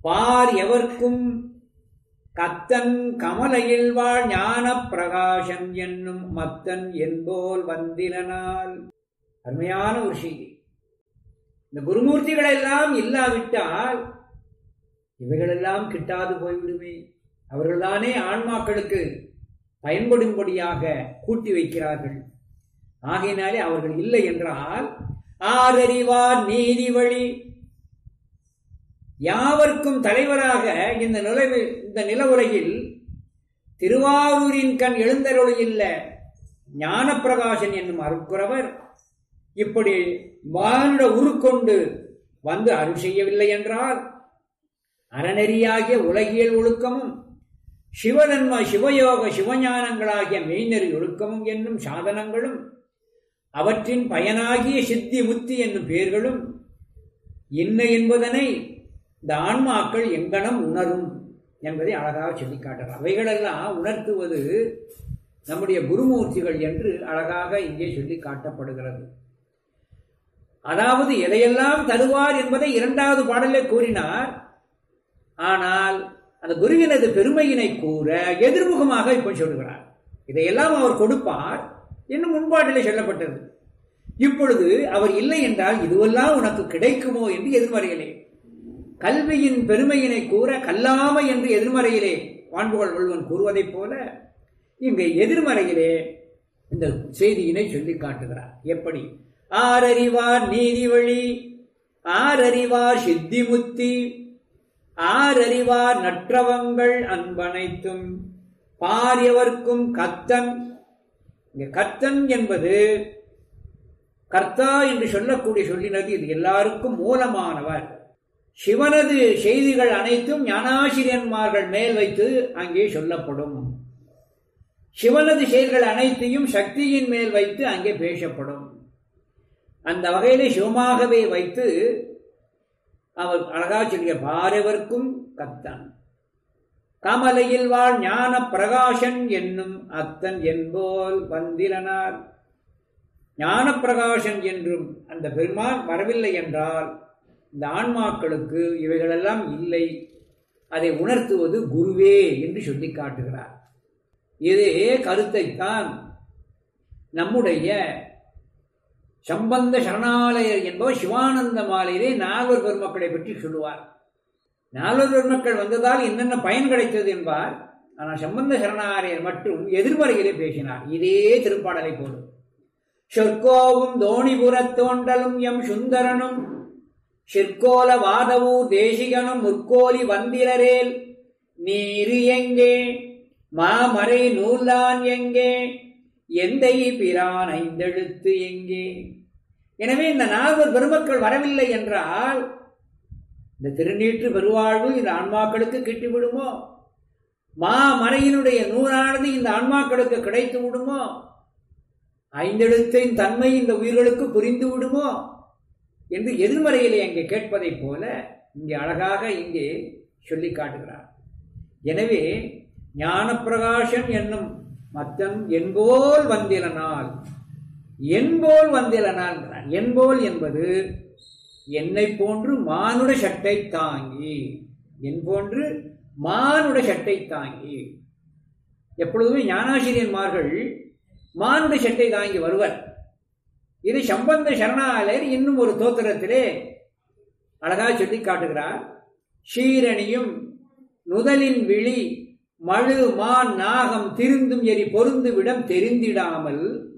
பார் எவர்க்கும் கத்தன் கமலையில் வாழ் ஞான பிரகாசன் என்னும் மத்தன் என்போல் வந்திலனால் அருமையான ஒரு செய்தி இந்த குருமூர்த்திகள் எல்லாம் இல்லாவிட்டால் இவைகளெல்லாம் கிட்டாது போய்விடுமே அவர்கள்தானே ஆன்மாக்களுக்கு பயன்படும்படியாக கூட்டி வைக்கிறார்கள் ஆகையினாலே அவர்கள் இல்லை என்றால் ஆரறிவார் நீதி வழி யாவர்க்கும் தலைவராக இந்த நிலவு இந்த நில உலகில் திருவாரூரின் கண் எழுந்தருளில்ல ஞானப்பிரகாசன் என்னும் அருட்குறவர் இப்படி மானுட உருக்கொண்டு வந்து அருள் செய்யவில்லை என்றால் அறநெறியாகிய உலகியல் ஒழுக்கமும் சிவதன்ம சிவயோக சிவஞானங்களாகிய மெய்நெறி ஒழுக்கமும் என்னும் சாதனங்களும் அவற்றின் பயனாகிய சித்தி முத்தி என்னும் பெயர்களும் என்ன என்பதனை இந்த ஆன்மாக்கள் எங்கனம் உணரும் என்பதை அழகாக சொல்லி காட்டுறார் அவைகளெல்லாம் உணர்த்துவது நம்முடைய குருமூர்த்திகள் என்று அழகாக இங்கே சொல்லி காட்டப்படுகிறது அதாவது எதையெல்லாம் தருவார் என்பதை இரண்டாவது பாடலே கூறினார் ஆனால் அந்த குருவினது பெருமையினை கூற எதிர்முகமாக இப்ப சொல்கிறார் இதையெல்லாம் அவர் கொடுப்பார் இன்னும் முன்பாட்டிலே சொல்லப்பட்டது இப்பொழுது அவர் இல்லை என்றால் இதுவெல்லாம் உனக்கு கிடைக்குமோ என்று எதிர்மறையிலே கல்வியின் பெருமையினை கூற கல்லாமை என்று எதிர்மறையிலே வான்புகள் வள்ளுவன் கூறுவதைப் போல இங்கு எதிர்மறையிலே இந்த செய்தியினை சொல்லி காட்டுகிறார் எப்படி ஆரறிவார் நீதி வழி ஆரறிவார் சித்தி முத்தி ஆரறிவார் நற்றவங்கள் அன்பனைத்தும் பாரியவர்க்கும் கத்தன் இங்க கத்தன் என்பது கர்த்தா என்று சொல்லக்கூடிய சொல்லினது இது எல்லாருக்கும் மூலமானவர் சிவனது செய்திகள் அனைத்தும் ஞானாசிரியன்மார்கள் மேல் வைத்து அங்கே சொல்லப்படும் சிவனது செயல்கள் அனைத்தையும் சக்தியின் மேல் வைத்து அங்கே பேசப்படும் அந்த வகையிலே சிவமாகவே வைத்து அவர் அழகா சொல்லிய பாரவர்க்கும் கத்தன் கமலையில் வாழ் ஞான பிரகாசன் என்னும் அத்தன் என்போல் வந்திலனார் ஞான பிரகாசன் என்றும் அந்த பெருமான் வரவில்லை என்றால் இந்த ஆன்மாக்களுக்கு இவைகளெல்லாம் இல்லை அதை உணர்த்துவது குருவே என்று சொல்லி காட்டுகிறார் இதே கருத்தைத்தான் நம்முடைய சம்பந்த சரணாலயர் என்பவர் சிவானந்த மாலையிலே நால்வர் பெருமக்களை பற்றி சொல்லுவார் நால்வர் பெருமக்கள் வந்ததால் என்னென்ன பயன் கிடைத்தது என்பார் ஆனால் சம்பந்த சரணாலயர் மட்டும் எதிர்மறையிலே பேசினார் இதே திருப்பாடலை போலும் சொற்கோவும் தோணிபுரத் தோண்டலும் எம் சுந்தரனும் சிற்கோல வாதவூர் தேசிகனும் முற்கோலி வந்திரரேல் நீரு எங்கே மாமறை நூல்தான் எங்கே எந்தை பிரான் ஐந்தெழுத்து எங்கே எனவே இந்த நால்வர் பெருமக்கள் வரவில்லை என்றால் இந்த திருநீற்று பெருவாழ்வு இந்த ஆன்மாக்களுக்கு கிட்டிவிடுமோ மாமறையினுடைய நூறானது இந்த ஆன்மாக்களுக்கு கிடைத்து விடுமோ ஐந்தெழுத்தின் தன்மை இந்த உயிர்களுக்கு புரிந்து விடுமோ என்று எதிர்மறையிலே அங்கே கேட்பதைப் போல இங்கே அழகாக இங்கே சொல்லி காட்டுகிறார் எனவே ஞானப்பிரகாசன் என்னும் மத்தன் என்போல் வந்திலனால் என்போல் வந்திலனால் என்போல் என்பது என்னை போன்று மானுட சட்டை தாங்கி என் போன்று மானுட சட்டை தாங்கி எப்பொழுதுமே ஞானாசிரியன்மார்கள் மானுட சட்டை தாங்கி வருவர் இது சம்பந்த சரணாலயர் இன்னும் ஒரு தோத்திரத்திலே அழகா சொல்லி காட்டுகிறார் ஷீரணியும் நுதலின் விழி மழு மான் நாகம் திருந்தும் எரி பொருந்து விடம் தெரிந்திடாமல்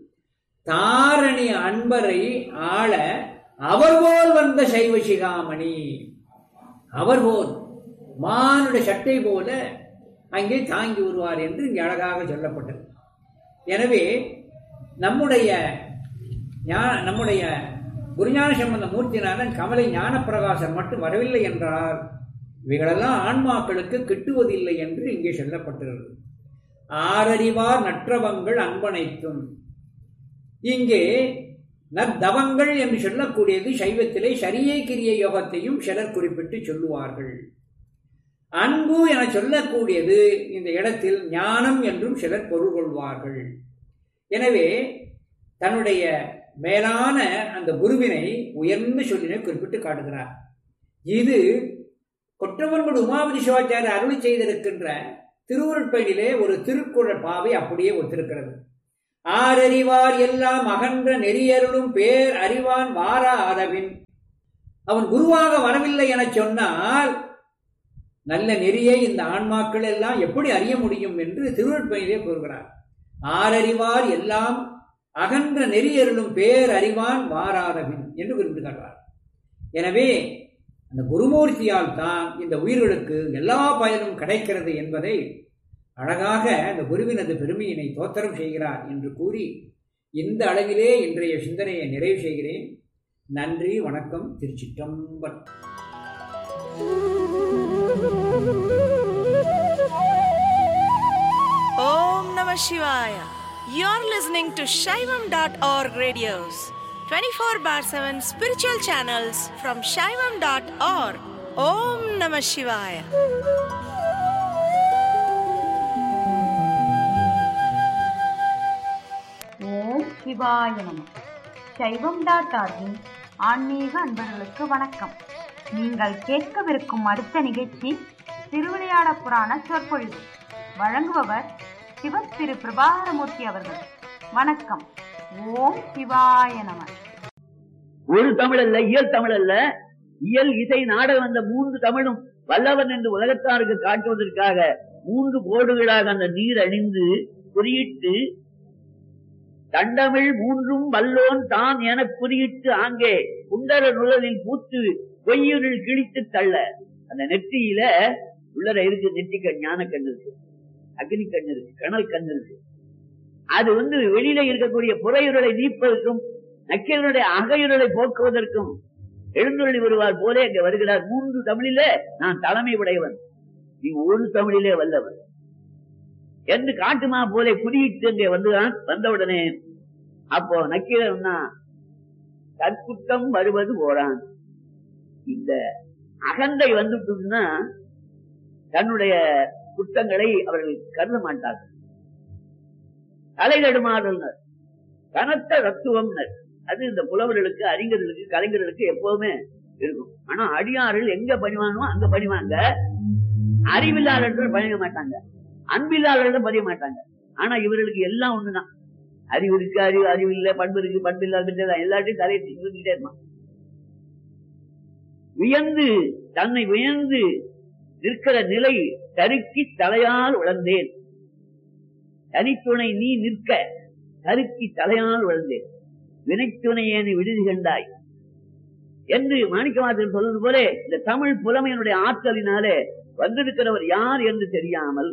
தாரணி அன்பரை ஆள அவர் போல் வந்த சைவ சிகாமணி அவர் போல் மானுட சட்டை போல அங்கே தாங்கி வருவார் என்று இங்கே அழகாக சொல்லப்பட்டது எனவே நம்முடைய நம்முடைய குருஞான சம்பந்த மூர்த்திநாதன் கமலை ஞானப்பிரகாசன் மட்டும் வரவில்லை என்றால் இவைகளெல்லாம் ஆன்மாக்களுக்கு கிட்டுவதில்லை என்று இங்கே சொல்லப்பட்டிருக்கிறது ஆரறிவார் நற்றவங்கள் அன்பனைத்தும் இங்கே நத்தவங்கள் என்று சொல்லக்கூடியது சைவத்திலே சரியை கிரிய யோகத்தையும் சிலர் குறிப்பிட்டு சொல்லுவார்கள் அன்பு என சொல்லக்கூடியது இந்த இடத்தில் ஞானம் என்றும் சிலர் பொருள் கொள்வார்கள் எனவே தன்னுடைய மேலான அந்த குருவினை உயர்ந்த சொல்லினை குறிப்பிட்டு காட்டுகிறார் இது கொற்றவன்குடி உமாபதி சிவாச்சாரியர் அருளி செய்திருக்கின்ற திருவுருட்பயனிலே ஒரு திருக்குறள் பாவை அப்படியே ஒத்திருக்கிறது ஆரறிவார் எல்லாம் அகன்ற நெறியருளும் பேர் அறிவான் வாரா ஆதவின் அவன் குருவாக வரவில்லை என சொன்னால் நல்ல நெறியை இந்த ஆன்மாக்கள் எல்லாம் எப்படி அறிய முடியும் என்று திருவள்ளுவனிலே கூறுகிறார் ஆரறிவார் எல்லாம் அகன்ற நெறியருளும் பேர் அறிவான் வாராதவின் என்று குறிப்பிடுகிறார் எனவே அந்த குருமூர்த்தியால் தான் இந்த உயிர்களுக்கு எல்லா பயனும் கிடைக்கிறது என்பதை அழகாக அந்த குருவினது பெருமையினை தோத்திரம் செய்கிறார் என்று கூறி இந்த அளவிலே இன்றைய சிந்தனையை நிறைவு செய்கிறேன் நன்றி வணக்கம் திருச்சிற்றம்பலம் Om Namah Shivaya. You're listening to Shaivam.org radios, 24 bar 7 spiritual channels from Shaivam.org. Om Namah Shivaya. ஓம் சிவாய நம சைவம் டாட் ஆர்கின் ஆன்மீக அன்பர்களுக்கு வணக்கம் நீங்கள் கேட்கவிருக்கும் அடுத்த நிகழ்ச்சி திருவிளையாட புராண சொற்பொழிவு வழங்குபவர் சிவ திரு பிரபாகரமூர்த்தி அவர்கள் வணக்கம் ஓம் சிவாய நம ஒரு தமிழ் அல்ல இயல் தமிழ் அல்ல இயல் இசை நாடகம் அந்த மூன்று தமிழும் வல்லவன் என்று உலகத்தாருக்கு காட்டுவதற்காக மூன்று கோடுகளாக அந்த நீர் அணிந்து குறியிட்டு தண்டமிழ் மூன்றும் வல்லோன் தான் என குறியிட்டு ஆங்கே குண்டர நுழலில் பூத்து பொய்யுரில் கிழித்து தள்ள அந்த நெற்றியில உள்ளர இருக்கு நெற்றி கண் ஞான கண் இருக்கு அக்னி கண் இருக்கு கணல் கண் இருக்கு அது வந்து வெளியில இருக்கக்கூடிய புறையுரலை நீப்பதற்கும் நக்கீரனுடைய அகையுரலை போக்குவதற்கும் எழுந்தொழி வருவார் போலே அங்கே வருகிறார் மூன்று தமிழிலே நான் தலைமை உடையவன் நீ ஒரு தமிழிலே வல்லவன் என்று காட்டுமா போலே குறியிட்டு அங்கே வந்துதான் வந்தவுடனே அப்போ நக்கீரன் கற்குற்றம் வருவது போறான் இந்த அகந்தை வந்துட்டுன்னா தன்னுடைய குற்றங்களை அவர்கள் கருத மாட்டார்கள் தலைநடுமாறல்னர் கனத்த தத்துவம்னர் அது இந்த புலவர்களுக்கு அறிஞர்களுக்கு கலைஞர்களுக்கு எப்பவுமே இருக்கும் ஆனா அடியார்கள் எங்க பணிவானோ அங்க பணிவாங்க அறிவில்லாதவர்கள் பணிய மாட்டாங்க அன்பில்லாதவர்கள் பதிய மாட்டாங்க ஆனா இவர்களுக்கு எல்லாம் ஒண்ணுதான் அறிவு இருக்கு அறிவு அறிவு இல்ல பண்பு இருக்கு பண்பு இல்லாத எல்லாத்தையும் தலையை தூக்கிட்டே இருப்பான் வியந்து தன்னை வியந்து நிற்கிற நிலை தருக்கி தலையால் உழந்தேன் தனித்துணை நீ நிற்க தருக்கி தலையால் உழந்தேன் வினைத்துணையேனை விடுதி கண்டாய் என்று மாணிக்கவாசகர் சொல்வது போல இந்த தமிழ் புலமையினுடைய ஆற்றலினாலே வந்திருக்கிறவர் யார் என்று தெரியாமல்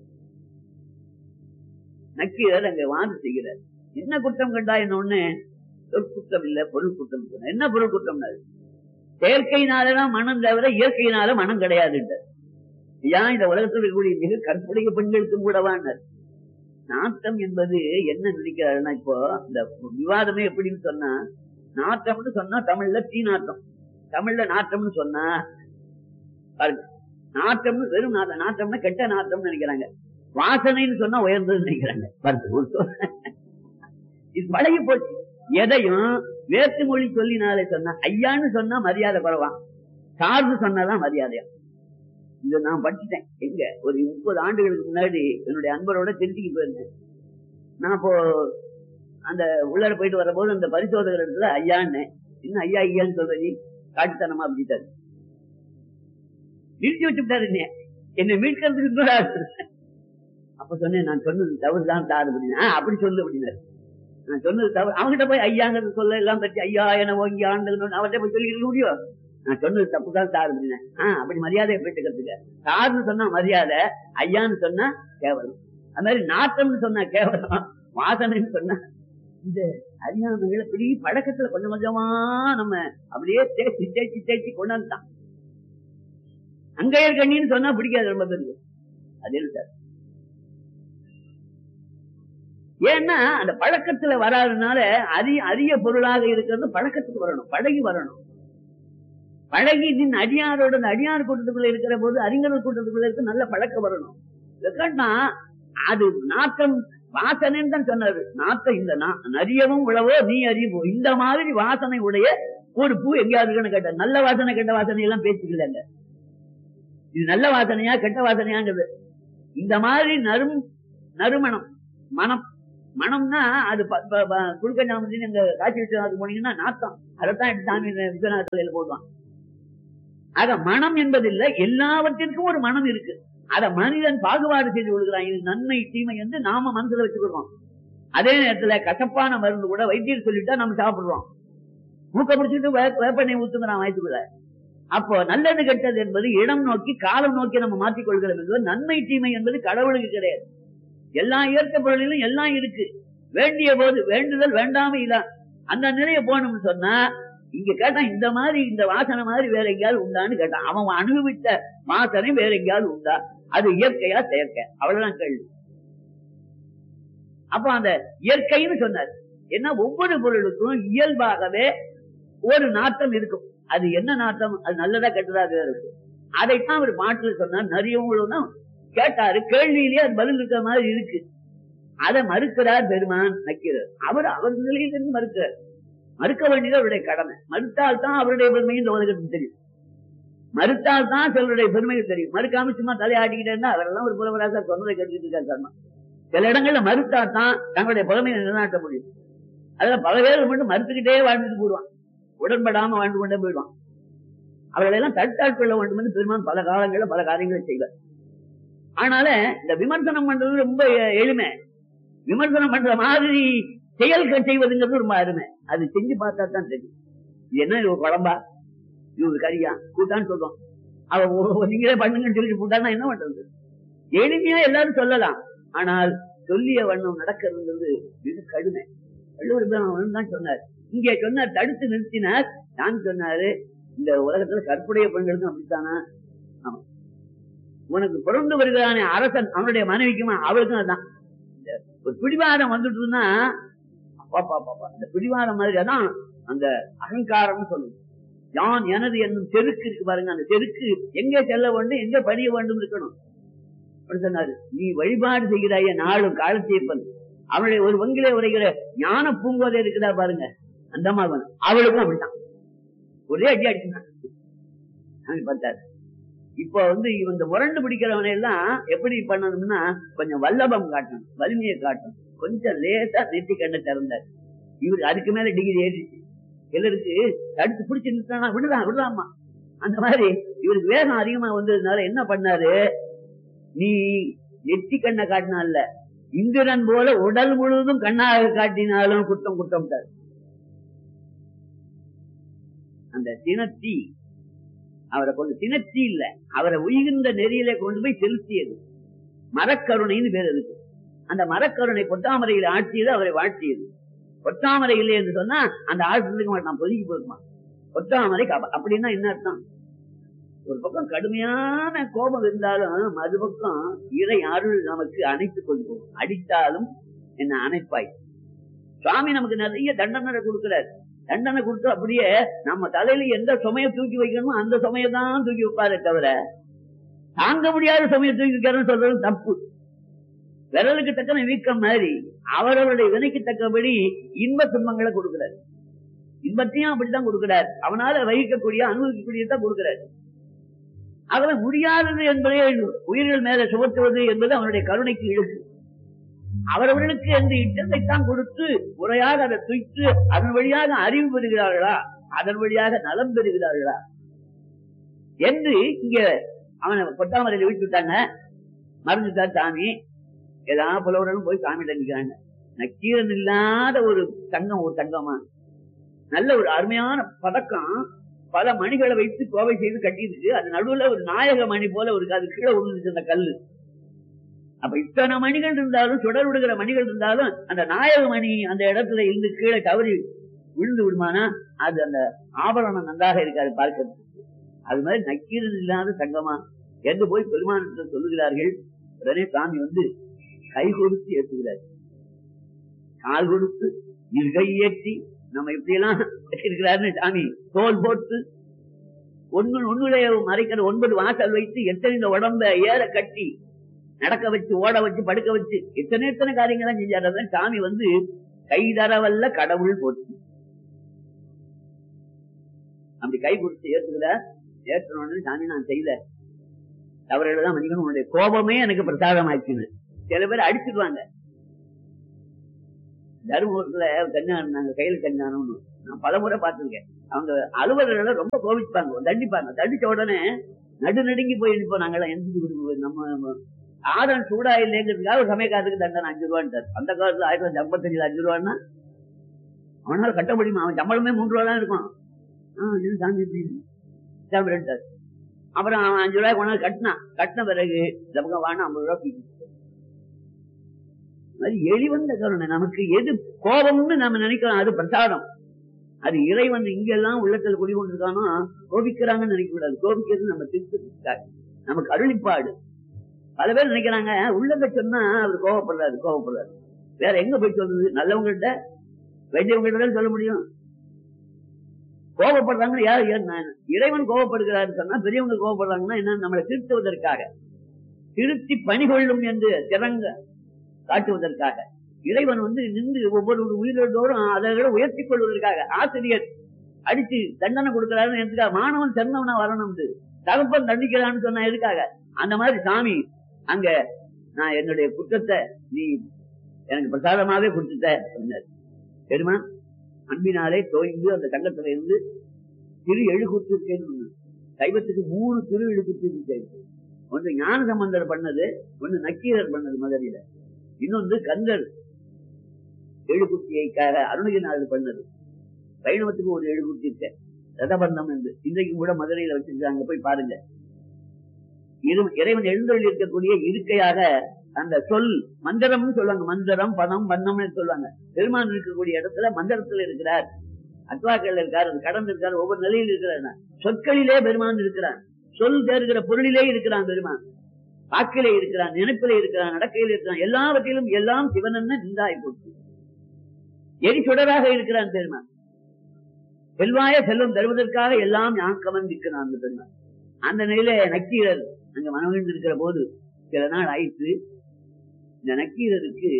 நக்கீரர் அங்க வாதம் செய்கிறார் என்ன குற்றம் கண்டாய் ஒண்ணு சொற்குற்றம் இல்ல பொருள் குற்றம் சொன்ன என்ன பொருள் குற்றம் செயற்கையினாலதான் மனம் தவிர இயற்கையினால மனம் கிடையாது ஏன் இந்த உலகத்தில் இருக்கக்கூடிய மிக கற்புடைய பெண்களுக்கும் கூடவானர் நாட்டம் என்பது என்ன நினைக்கிறாருன்னா இப்போ இந்த விவாதமே எப்படின்னு சொன்னா நாட்டம்னு சொன்னா தமிழ்ல தீ நாட்டம் தமிழ்ல நாட்டம்னு சொன்னா பாருங்க நாட்டம்னு வெறும் நாட்டம் நாட்டம்னா கெட்ட நாட்டம்னு நினைக்கிறாங்க வாசனைன்னு சொன்னா உயர்ந்ததுன்னு நினைக்கிறாங்க பாருங்க ஒரு சொல். இது பழகி போச்சு எதையும் வேற்று மொழி சொல்லினாலே சொன்னா ஐயான்னு சொன்னா மரியாதை குறவான் சார்ந்து சொன்னாதான் மரியாதையா இதை நான் படிச்சுட்டேன் எங்க ஒரு முப்பது ஆண்டுகளுக்கு முன்னாடி என்னுடைய அன்பரோட திருச்சிக்கு போயிருந்தேன் நான் இப்போ அந்த உள்ளார போயிட்டு வரும்போது அந்த பரிசோதகர் இடத்துல ஐயான்னு இன்னும் ஐயா ஐயான்னு சொல்ற நீ காட்டுத்தனமா அப்படிட்டாரு நிறுத்தி வச்சுட்டாரு என்னைய. என்னை மீட்கிறதுக்கு கூட அப்ப சொன்னேன் நான் சொன்னது தவறுதான் தாரு அப்படின்னா "ஆ, அப்படி சொல்லு அப்படின்னாரு நான் சொன்னது தவறு அவங்ககிட்ட போய் ஐயாங்கிறது சொல்ல எல்லாம் பற்றி ஐயா என ஓங்கி ஆண்டு அவர்கிட்ட போய் சொல்லிக்க முடியும் நான் சொன்னது தப்பு தான் சார் அப்படின்னா ஆஹ் அப்படி மரியாதையை போயிட்டு சார்னு சொன்னா மரியாதை ஐயான்னு சொன்னா கேவலம் அது மாதிரி நாட்டம்னு சொன்னா கேவலம் வாசனைன்னு சொன்னா இந்த அறியாமைகளை இப்படி பழக்கத்துல கொஞ்சம் கொஞ்சமா நம்ம அப்படியே தேய்ச்சி தேய்ச்சி தேய்ச்சி கொண்டாந்துட்டான் அங்கையர் கண்ணின்னு சொன்னா பிடிக்காது ரொம்ப பேருக்கு அது என்ன சார் ஏன்னா அந்த பழக்கத்துல வராதனால அரிய அரிய பொருளாக இருக்கிறது பழக்கத்துக்கு வரணும் பழகி வரணும் பழகி நின் அடியாரோட அந்த அடியார் கூட்டத்துக்குள்ள இருக்கிற போது அறிஞர்கள் கூட்டத்துக்குள்ள இருக்க நல்ல பழக்கம் வரணும் இதுக்காட்டா அது நாட்டம் வாசனைன்னு தான் சொன்னாரு நாட்டம் இந்த நா- நரியவும் உழவோ நீ அறிவோ இந்த மாதிரி வாசனை உடைய ஒரு பூ எங்கேயாவது இருக்குன்னு கேட்ட நல்ல வாசனை கெட்ட வாசனை எல்லாம் பேச்சுக்கலங்க இது நல்ல வாசனையா கெட்ட வாசனையாங்கிறது இந்த மாதிரி நறும் நறுமணம் மனம் மனம்னா அது குழுக்க ஞாபகத்தின் எங்க காட்சி விஸ்வநாதத்துக்கு போனீங்கன்னா நாத்தம் அதைத்தான் எடுத்து சாமி விஸ்வநாத கோயில போடுவான் ஆக மனம் என்பதில்லை எல்லாவற்றிற்கும் ஒரு மனம் இருக்கு அத மனிதன் பாகுபாடு செய்து கொள்கிறான் இது நன்மை தீமை என்று நாம மனசுல வச்சுக்கிறோம் அதே நேரத்துல கசப்பான மருந்து கூட வைத்தியர் சொல்லிட்டா நம்ம சாப்பிடுறோம் மூக்க பிடிச்சிட்டு வேப்பெண்ணெய் ஊத்துங்கிறான் வயிற்றுக்குள்ள அப்போ நல்லது கெட்டது என்பது இடம் நோக்கி காலம் நோக்கி நம்ம மாற்றிக் கொள்கிறோம் என்பது நன்மை தீமை என்பது கடவுளுக்கு கிடையாது எல்லா இயற்கை பொருளிலும் எல்லாம் இருக்கு வேண்டிய போது வேண்டுதல் வேண்டாம இல்ல அந்த நிலையை போகணும்னு சொன்னா இங்க கேட்டான் இந்த மாதிரி இந்த வாசனை மாதிரி வேற எங்கேயாவது உண்டான்னு கேட்டான் அவன் அனுபவித்த வாசனை வேற எங்கேயாவது உண்டா அது இயற்கையா செயற்கை அவ்வளவுதான் கேள்வி அப்ப அந்த இயற்கைன்னு சொன்னார் ஏன்னா ஒவ்வொரு பொருளுக்கும் இயல்பாகவே ஒரு நாட்டம் இருக்கும் அது என்ன நாட்டம் அது நல்லதா கெட்டதாக இருக்கும் அதைத்தான் அவர் பாட்டில் சொன்னார் நிறையவங்களும் கேட்டாரு கேள்வியிலேயே அது பதில் இருக்கிற மாதிரி இருக்கு அதை மறுக்கிறார் பெருமான் நக்கிறார் அவர் அவர் நிலையிலிருந்து மறுக்கிறார் மறுக்க வேண்டியது அவருடைய கடமை மறுத்தால் தான் அவருடைய பெருமை இந்த உலகத்துக்கு தெரியும் மறுத்தால் தான் சிலருடைய பெருமைகள் தெரியும் மறுக்காம சும்மா தலையாட்டிக்கிட்டே இருந்தா அவரெல்லாம் ஒரு புலவராக சொன்னதை கேட்டுக்கிட்டு இருக்காரு சர்மா சில இடங்கள்ல மறுத்தா தான் தங்களுடைய புலமையை நிலைநாட்ட முடியும் அதுல பல பேர் மட்டும் மறுத்துக்கிட்டே வாழ்ந்துட்டு போடுவான் உடன்படாம வாழ்ந்து கொண்டே போயிடுவான் அவர்களை எல்லாம் தடுத்தாட்கொள்ள வேண்டும் என்று பெருமான் பல காலங்கள்ல பல காரியங்களை செய்வார் ஆனால இந்த விமர்சனம் பண்றது ரொம்ப எளிமை விமர்சனம் பண்ற மாதிரி செயல்கள் செய்வதுங்கிறது ரொம்ப அருமை அது செஞ்சு பார்த்தா தான் தெரியும் இது என்ன இது குழம்பா இது கறியா கூட்டான்னு சொல்றோம் அவ நீங்களே பண்ணுங்கன்னு சொல்லிட்டு போட்டான்னா என்ன பண்றது எளிமையா எல்லாரும் சொல்லலாம் ஆனால் சொல்லிய வண்ணம் நடக்கிறதுங்கிறது மிக கடுமை வள்ளுவர் தான் சொன்னார் இங்கே சொன்னார் தடுத்து நிறுத்தினார் நான் சொன்னாரு இந்த உலகத்துல கற்புடைய பெண்களுக்கும் அப்படித்தானா ஆமா உனக்கு பிறந்து வருகிறானே அரசன் அவனுடைய மனைவிக்குமா அவளுக்கும் அதுதான் ஒரு பிடிவாதம் வந்துட்டுன்னா அந்த பிடிவாதம் மாதிரி அதான் அந்த அகங்காரம் சொல்லுது யான் எனது என்னும் செருக்கு இருக்கு பாருங்க அந்த செருக்கு எங்க செல்ல வேண்டும் எங்க பணிய வேண்டும் இருக்கணும் சொன்னாரு நீ வழிபாடு செய்கிறாய நாளும் காலத்தீர்ப்பன் அவனுடைய ஒரு வங்கிலே உரைகிற ஞான பூங்கோதை இருக்குதா பாருங்க அந்த மகன் அவளுக்கும் அப்படித்தான் ஒரே அடி அடிச்சுதான் பார்த்தாரு இப்ப வந்து இந்த முரண்டு பிடிக்கிறவனை எல்லாம் எப்படி பண்ணணும்னா கொஞ்சம் வல்லபம் காட்டணும் வலிமையை காட்டணும் கொஞ்சம் லேசா நெத்தி கண்ண திறந்தார் இவரு அதுக்கு மேல டிகிரி ஏறிச்சு எல்லாருக்கு தடுத்து பிடிச்சு நிறுத்தினா விடலாம் விடலாமா அந்த மாதிரி இவருக்கு வேகம் அதிகமா வந்ததுனால என்ன பண்ணாரு நீ நெத்தி கண்ணை காட்டினால இந்திரன் போல உடல் முழுவதும் கண்ணாக காட்டினாலும் குற்றம் குற்றம் அந்த தினத்தி அவரை கொண்டு தினத்தி இல்ல அவரை உயிர்ந்த நெறியில கொண்டு போய் செலுத்தியது மரக்கருணைன்னு பேர் இருக்கு அந்த மரக்கருணை பொத்தாமரையில் ஆட்சியது அவரை வாழ்த்தியது பொத்தாமரை இல்லை என்று சொன்னா அந்த ஆள் இருக்க மாட்டான் பொதுக்கி போயிருமா பொத்தாமரை அப்படின்னா என்ன அர்த்தம் ஒரு பக்கம் கடுமையான கோபம் இருந்தாலும் மறுபக்கம் இறை அருள் நமக்கு அணைத்துக் கொண்டு போகும் அடித்தாலும் என்ன அணைப்பாய் சுவாமி நமக்கு நிறைய தண்டனை கொடுக்கிறார் தண்டனை கொடுத்து அப்படியே நம்ம தலையில எந்த சுமைய தூக்கி வைக்கணுமோ அந்த சுமையை தான் தூக்கி வைப்பாரே தவிர தாங்க முடியாத சுமையை தூக்கி வைக்கிறேன்னு சொல்றது தப்பு விரலுக்கு தக்கன வீக்கம் மாதிரி அவரவருடைய வினைக்கு தக்கபடி இன்ப துன்பங்களை கொடுக்கிறார் இன்பத்தையும் அப்படித்தான் கொடுக்கிறார் அவனால வகிக்கக்கூடிய அனுபவிக்கக்கூடியதான் கொடுக்கிறார் ஆகவே முடியாதது என்பதே உயிர்கள் மேல சுமத்துவது என்பது அவனுடைய கருணைக்கு இழுக்கு அவரவர்களுக்கு என்று இட்டத்தைத்தான் கொடுத்து முறையாக அதை துய்த்து அதன் வழியாக அறிவு பெறுகிறார்களா அதன் வழியாக நலம் பெறுகிறார்களா என்று இங்க அவனை கொட்டாமரையில விட்டு விட்டாங்க மறந்துட்டார் சாமி ஏதாவது புலவரனும் போய் சாமி நிற்கிறாங்க நக்கீரன் இல்லாத ஒரு தங்கம் ஒரு தங்கமா நல்ல ஒரு அருமையான பதக்கம் பல மணிகளை வைத்து கோவை செய்து கட்டிருக்கு அது நடுவுல ஒரு நாயக மணி போல ஒரு அது கீழே விழுந்துச்சு அந்த கல்லு அப்ப இத்தனை மணிகள் இருந்தாலும் சுடர் விடுகிற மணிகள் இருந்தாலும் அந்த நாயக மணி அந்த இடத்துல இருந்து கீழே தவறி விழுந்து விடுமானா அது அந்த ஆபரணம் நன்றாக இருக்காது பார்க்கிறது அது மாதிரி நக்கீரன் இல்லாத தங்கமா என்று போய் பெருமானத்தில் சொல்லுகிறார்கள் உடனே சாமி வந்து கை கொடுத்து ஏற்றுகிறார் கால் கொடுத்து இருகை ஏற்றி நம்ம இப்படி எல்லாம் வச்சிருக்கிறாருன்னு சாமி தோல் போட்டு ஒன்னு ஒன்னுடைய மறைக்கிற ஒன்பது வாசல் வைத்து எத்தனை இந்த உடம்ப ஏற கட்டி நடக்க வச்சு ஓட வச்சு படுக்க வச்சு எத்தனை எத்தனை காரியங்கள்லாம் செஞ்சாரு சாமி வந்து கை தரவல்ல கடவுள் போச்சு அப்படி கை கொடுத்து ஏற்றுக்கிற ஏற்றணும்னு சாமி நான் செய்யல தவறுகளை தான் மன்னிக்கணும் உன்னுடைய கோபமே எனக்கு பிரசாதம் ஆச்சுன்னு சில பேர் அடிச்சிடுவாங்க தருமபுரத்துல கல்யாணம் நாங்க கையில கல்யாணம்னு நான் பல முறை பார்த்திருக்கேன் அவங்க அலுவலர்களை ரொம்ப கோபிப்பாங்க தண்டிப்பாங்க தண்டிச்ச உடனே நடு நடுங்கி போய் நிற்போம் நாங்கெல்லாம் எந்த நம்ம ஆதன் சூடா இல்லைங்கிறதுக்காக ஒரு சமயக்காரத்துக்கு தண்டனை அஞ்சு ரூபான்ட்டார் அந்த காலத்துல ஆயிரத்தி தொள்ளாயிரத்தி ஐம்பத்தஞ்சுல அஞ்சு ரூபான்னா அவனால கட்ட முடியுமா அவன் சம்பளமே மூன்று ரூபா தான் இருக்கும் ஆஹ் இது சாமி இப்படி சாப்பிட்டார் அப்புறம் அவன் அஞ்சு ரூபாய் கொண்டாந்து கட்டினான் கட்டின பிறகு இந்த பக்கம் வாங்க ஐம்பது ரூபா பீச்சு அது எளிவந்த கருணை நமக்கு எது கோபம்னு நம்ம நினைக்கிறோம் அது பிரசாதம் அது இறைவன் இங்கெல்லாம் உள்ளத்துல குடிகொண்டிருக்கானோ கோபிக்கிறாங்கன்னு நினைக்க கூடாது கோபிக்கிறது நம்ம திருத்தத்துக்காக நமக்கு அருளிப்பாடு பல பேர் நினைக்கிறாங்க உள்ளத சொன்னா அவர் கோவப்படுறாரு கோவப்படுறாரு வேற எங்க போய் சொல்றது நல்லவங்கள்ட்ட வைத்தியவங்கள்ட்ட தான் சொல்ல முடியும் கோபப்படுறாங்க யார் யார் நான் இறைவன் கோபப்படுகிறாரு சொன்னா பெரியவங்க கோபப்படுறாங்கன்னா என்ன நம்மளை திருத்துவதற்காக திருத்தி பணிகொள்ளும் என்று திறங்க காட்டுவதற்காக இறைவன் வந்து நின்று ஒவ்வொரு உயிரோடும் அதை விட உயர்த்தி கொள்வதற்காக ஆசிரியர் அடிச்சு தண்டனை கொடுக்கிறாருன்னு எதுக்காக மாணவன் சிறந்தவனா வரணும் தகப்பன் தண்டிக்கிறான்னு சொன்னா எதுக்காக அந்த மாதிரி சாமி அங்க நான் என்னுடைய குற்றத்தை நீ எனக்கு பிரசாதமாவே கொடுத்துட்ட அப்படின்னாரு. தெரியுமா அன்பினாலே தோய்ந்து அந்த தங்கத்துல இருந்து திரு எழுகுத்து இருக்கேன்னு சைவத்துக்கு மூணு திரு எழுகுத்து இருக்கு ஒன்று ஞான சம்பந்தர் பண்ணது ஒன்று நக்கீரர் பண்ணது மதுரையில இன்னொன்று கந்தர் எழுகுத்தியைக்காக அருணகிரிநாதர் பண்ணது வைணவத்துக்கு ஒரு எழுகுத்தி இருக்க ரதபந்தம் என்று இன்றைக்கும் கூட மதுரையில வச்சிருக்காங்க போய் பாருங்க இரு- இறைவன் எழுந்தொழில் இருக்கக்கூடிய இருக்கையாக அந்த சொல் மந்திரம்னு சொல்லுவாங்க மந்திரம் பதம் பந்தம்னு சொல்லுவாங்க பெருமான் இருக்கக்கூடிய இடத்துல மந்திரத்துல இருக்கிறார் அத்வாக்கள் இருக்கார் அது கடந்து இருக்கார் ஒவ்வொரு நிலையில் இருக்கிறார் சொற்களிலே பெருமான் இருக்கிறார் சொல் தேர்கிற பொருளிலே இருக்கிறான் பெருமான் வாக்கிலே இருக்கிறான் நினைப்பிலே இருக்கிறான் நடக்கையில இருக்கிறான் எல்லாவற்றிலும் எல்லாம் சிவனன்னு நின்றாய் போச்சு எரி சுடராக இருக்கிறான் பெருமான் செல்வாய செல்வம் தருவதற்காக எல்லாம் ஞாக்கமன் இருக்கிறான் அந்த பெருமான் அந்த நிலையில நக்கீரர் அங்க மனவிழ்ந்து இருக்கிற போது சில நாள் ஆயிற்று இந்த நக்கீரருக்கு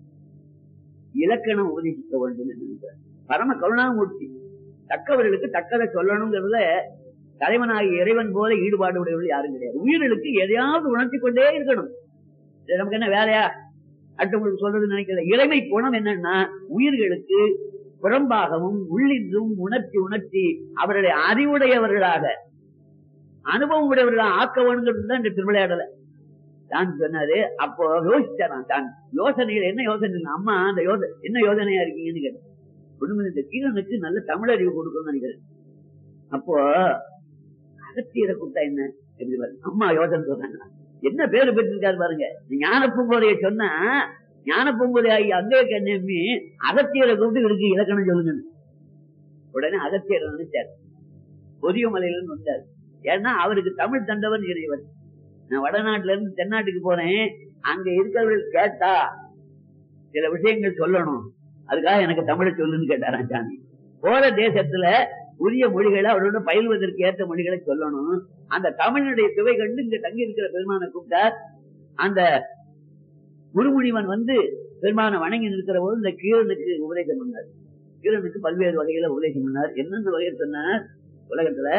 இலக்கணம் உபதேசிக்க வேண்டும் என்று நினைக்கிறார் பரம கருணாமூர்த்தி தக்கவர்களுக்கு தக்கதை சொல்லணுங்கிறதுல தலைவனாகிய இறைவன் போல ஈடுபாடு உடையவர்கள் யாரும் கிடையாது உயிர்களுக்கு எதையாவது உணர்த்தி கொண்டே இருக்கணும் இது நமக்கு என்ன வேலையா அடுத்தவங்களுக்கு சொல்றது நினைக்கல இறைமை குணம் என்னன்னா உயிர்களுக்கு புறம்பாகவும் உள்ளின்றும் உணர்த்தி உணர்த்தி அவர்களை அறிவுடையவர்களாக அனுபவம் உடையவர்களாக ஆக்க வேணுங்கிறது தான் இந்த திருவிளையாடல தான் சொன்னாரு அப்போ யோசிச்சாராம் தான் யோசனையில என்ன யோசனை அம்மா அந்த யோசனை என்ன யோசனையா இருக்கீங்கன்னு கேட்டேன் ஒண்ணுமே இந்த கீழனுக்கு நல்ல தமிழ் அறிவு கொடுக்கணும்னு நினைக்கிறேன் அப்போ அகத்தியரை கூட்டா என்ன எப்படி பாருங்க. அம்மா யோசனை சொல்றாங்க என்ன பேரு பெற்றிருக்காரு பாருங்க ஞான பூங்கோதைய சொன்னா ஞான பூங்கோதை ஆகி அங்கே கண்ணி அகத்தியரை கூப்பிட்டு இருக்கு இலக்கணம் சொல்லுங்க உடனே அகத்தியர் நினைச்சார் பொதிய மலையிலிருந்து வந்தார் ஏன்னா அவருக்கு தமிழ் தண்டவன் இறைவன் நான் வடநாட்டுல இருந்து தென்னாட்டுக்கு போறேன் அங்க இருக்கிறவர்கள் கேட்டா சில விஷயங்கள் சொல்லணும் அதுக்காக எனக்கு தமிழை சொல்லுன்னு கேட்டாராம் சாமி போற தேசத்துல உரிய மொழிகளை அவரோட பயில்வதற்கு ஏற்ற மொழிகளை சொல்லணும் அந்த தமிழனுடைய சுவை கண்டு இங்க தங்கி இருக்கிற பெருமானை கூப்பிட்டார் அந்த குருமுனிவன் வந்து பெருமானை வணங்கி நிற்கிற போது இந்த கீரனுக்கு உபதேசம் பண்ணார் கீரனுக்கு பல்வேறு வகையில உபதேசம் பண்ணார் என்னென்ன வகையில் சொன்னார் உலகத்துல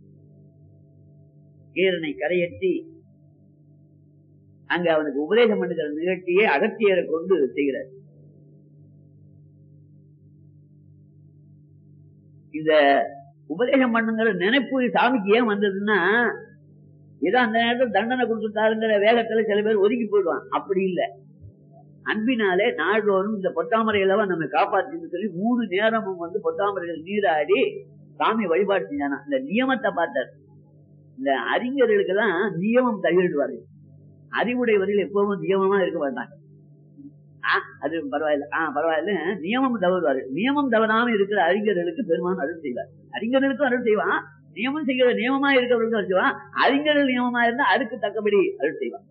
கீரனை கரையேற்றி அங்க அவனுக்கு உபதேசம் பண்ணுகிற நிகழ்ச்சியை அகத்தியரை கொண்டு செய்கிறார் இந்த உபதேசம் பண்ணுங்கிற நினைப்பு சாமிக்கு ஏன் வந்ததுன்னா ஏதோ அந்த நேரத்தில் தண்டனை கொடுத்துட்டாருங்கிற வேகத்துல சில பேர் ஒதுக்கி போயிடுவான் அப்படி இல்ல அன்பினாலே நாள்தோறும் இந்த பொத்தாமரையிலவா நம்ம காப்பாற்றுன்னு சொல்லி மூணு நேரமும் வந்து பொத்தாமரைகள் நீராடி சாமி வழிபாடு செஞ்சானா இந்த நியமத்தை பார்த்தார் இந்த அறிஞர்களுக்கெல்லாம் நியமம் தகிடுவாரு அறிவுடையவர்கள் எப்பவும் நியமமா இருக்க மாட்டாங்க ஆ, அது பரவாயில்ல ஆஹ் பரவாயில்ல நியமம் தவறுவாரு நியமம் தவறாம இருக்கிற அறிஞர்களுக்கு பெருமான் அருள் செய்வார் அறிஞர்களுக்கும் அருள் செய்வான் நியமம் செய்கிற நியமமா இருக்கிறவர்களுக்கும் அருள் செய்வான் அறிஞர்கள் நியமமா இருந்தா அதுக்கு தக்கபடி அருள் செய்வான்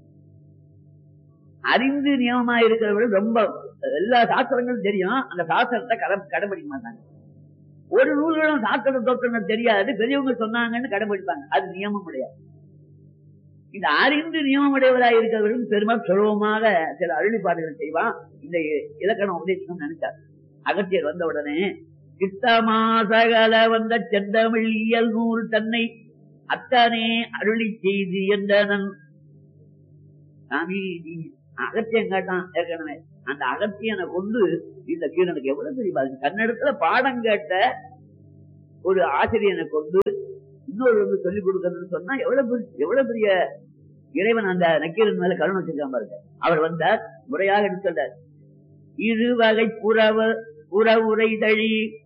அறிந்து நியமமா இருக்கிறவர்கள் ரொம்ப எல்லா சாஸ்திரங்களும் தெரியும் அந்த சாஸ்திரத்தை கடை கடைபிடிக்க மாட்டாங்க ஒரு நூல்களும் சாஸ்திர தோற்றங்கள் தெரியாது பெரியவங்க சொன்னாங்கன்னு கடைபிடிப்பாங்க அது நியமம் கிடையாது இந்த அறிந்து நியமமுடையவராக இருக்கிறவர்களும் பெருமாள் சுலபமாக சில அருளிப்பாடுகள் செய்வான் இந்த இலக்கணம் உபதேசம் நினைச்சார் அகத்தியர் வந்த உடனே சித்தமாசகல வந்த செந்தமிழ் இயல் நூல் தன்னை அத்தானே அருளி செய்து என்றனன் சாமி நீ அகத்தியம் கேட்டான் ஏற்கனவே அந்த அகத்தியனை கொண்டு இந்த கீழனுக்கு எவ்வளவு பெரிய பாதிப்பு. தன்னிடத்துல பாடம் கேட்ட ஒரு ஆசிரியனை கொண்டு இன்னொரு வந்து சொல்லிக் கொடுக்கணும்னு சொன்னா எவ்வளவு பெரிய- எவ்வளவு பெரிய இறைவன் அந்த நக்கீரன் மேல கருணை வச்சிருக்கான் பாருங்க அவர் வந்தார் முறையாக எடுத்து சொல்றார் இரு வகை புறவ புறவுரை தழி